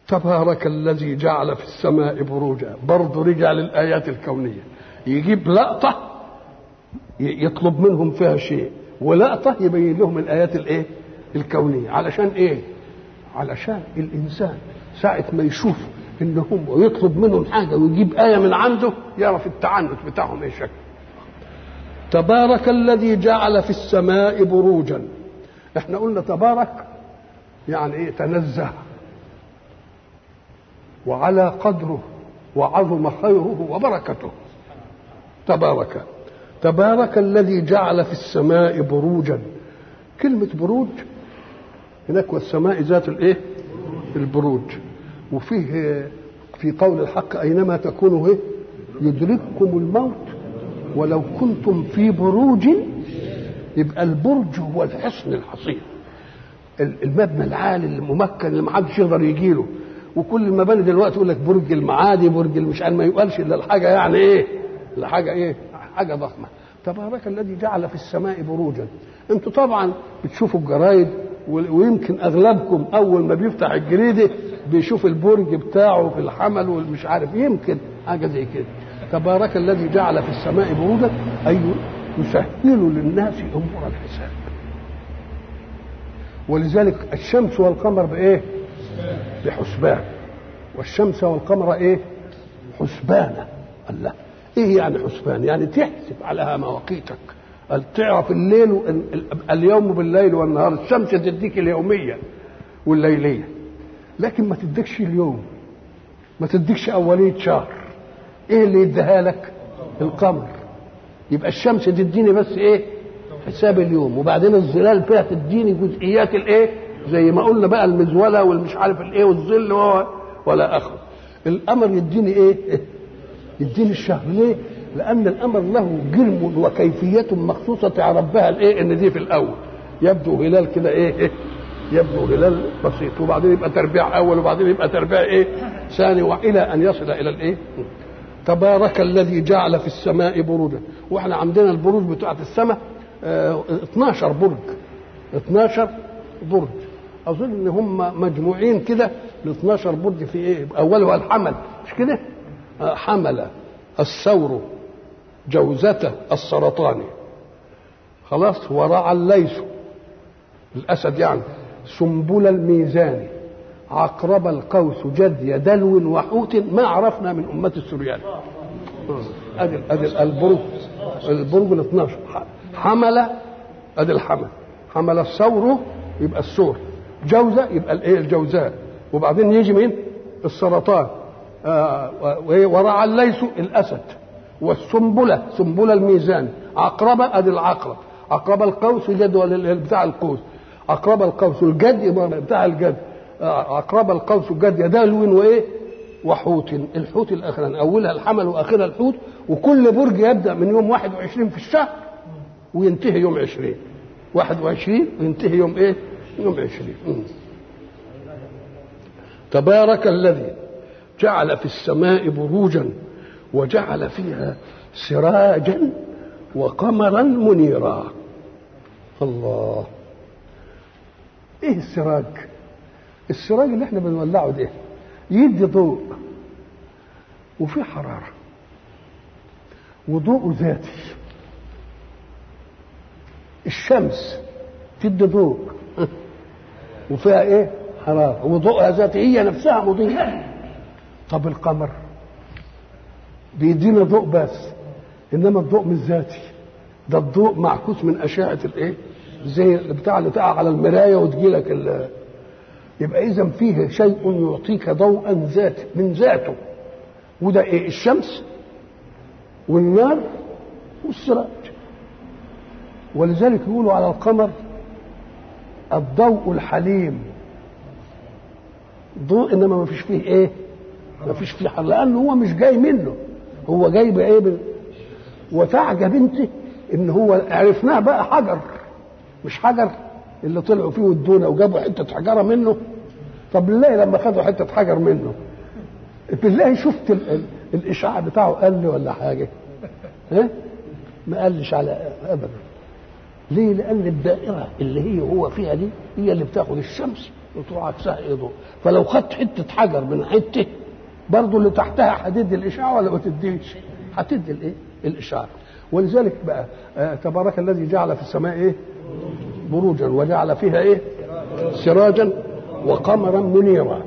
تبارك الذي جعل في السماء بروجا برضه رجع للآيات الكونية يجيب لقطة يطلب منهم فيها شيء ولقطة يبين لهم الآيات الإيه الكونية علشان إيه علشان الإنسان ساعة ما يشوف إن هم ويطلب منهم حاجة ويجيب آية من عنده يعرف التعنت بتاعهم إيه شكل تبارك الذي جعل في السماء بروجا احنا قلنا تبارك يعني ايه تنزه وعلى قدره وعظم خيره وبركته تبارك تبارك الذي جعل في السماء بروجا كلمة بروج هناك والسماء ذات الايه البروج وفيه في قول الحق اينما تكونوا ايه يدرككم الموت ولو كنتم في بروج يبقى البرج هو الحصن الحصين المبنى العالي الممكن اللي ما حدش يقدر يجي له وكل المباني دلوقتي يقول لك برج المعادي برج مش ما يقالش الا الحاجه يعني ايه الحاجه ايه حاجه ضخمه تبارك الذي جعل في السماء بروجا انتوا طبعا بتشوفوا الجرايد ويمكن اغلبكم اول ما بيفتح الجريده بيشوف البرج بتاعه في الحمل والمش عارف يمكن حاجه زي كده تبارك الذي جعل في السماء بروجا اي يسهل للناس امور الحساب ولذلك الشمس والقمر بايه بحسبان والشمس والقمر ايه حسبانا الله ايه يعني حسبان يعني تحسب عليها مواقيتك قال تعرف الليل و... اليوم بالليل والنهار الشمس تديك اليوميه والليليه لكن ما تديكش اليوم ما تديكش اوليه شهر ايه اللي يديها لك القمر يبقى الشمس تديني بس ايه حساب اليوم وبعدين الظلال فيها تديني جزئيات الايه زي ما قلنا بقى المزوله والمش عارف الايه والظل ولا اخره القمر يديني ايه يديني الشهر ليه لان القمر له جرم وكيفيه مخصوصه تعرف بها الايه ان دي في الاول يبدو هلال كده ايه يبدو هلال بسيط وبعدين يبقى تربيع اول وبعدين يبقى تربيع ايه ثاني والى ان يصل الى الايه تبارك الذي جعل في السماء بروجا واحنا عندنا البروج بتاعت السماء اه 12 برج 12 برج اظن ان هم مجموعين كده ل 12 برج في ايه اولها الحمل مش كده اه حمل الثور جوزته السرطاني خلاص ورعى الليث الاسد يعني سنبل الميزان عقرب القوس جدي دلو وحوت ما عرفنا من أمة السريان ادي ادي البرج البرج ال 12 حمل ادي الحمل حمل الثور يبقى السور جوزة يبقى الايه الجوزاء وبعدين يجي مين السرطان آه ورعى الليث الاسد والسنبله سنبله الميزان عقربه ادي العقرب عقرب القوس جدول بتاع القوس عقرب القوس الجد بتاع الجد عقرب القوس الجد دلو وايه وحوت الحوت الاخراني اولها الحمل واخرها الحوت وكل برج يبدا من يوم 21 في الشهر وينتهي يوم 20 21 وينتهي يوم ايه يوم 20 تبارك الذي جعل في السماء بروجا وجعل فيها سراجا وقمرا منيرا الله ايه السراج السراج اللي احنا بنولعه ده يدي ضوء وفي حرارة وضوء ذاتي الشمس تدي ضوء وفيها ايه حرارة وضوءها ذاتي هي نفسها مضيئة طب القمر بيدينا ضوء بس انما الضوء مش ذاتي ده الضوء معكوس من اشعه الايه زي البتاع اللي تقع على المرايه وتجيلك ال يبقى اذا فيه شيء يعطيك ضوءا ذات من ذاته وده ايه الشمس والنار والسراج ولذلك يقولوا على القمر الضوء الحليم ضوء انما ما فيش فيه ايه ما فيش فيه حر لانه هو مش جاي منه هو جاي بايه ب... وتعجب انت ان هو عرفناه بقى حجر مش حجر اللي طلعوا فيه ودونا وجابوا حته حجره منه طب بالله لما خدوا حته حجر منه بالله شفت ال... ال... الاشعاع بتاعه قل ولا حاجه ها ما قلش على ابدا ليه لان الدائره اللي هي هو فيها دي هي اللي بتاخد الشمس وتروح عكسها ايه ضوء فلو خدت حته حجر من حته برضه اللي تحتها هتدي الاشعه ولا ما تديش؟ هتدي الايه؟ الاشعه ولذلك بقى آه تبارك الذي جعل في السماء ايه؟ بروجا وجعل فيها ايه؟ سراجا وقمرا منيرا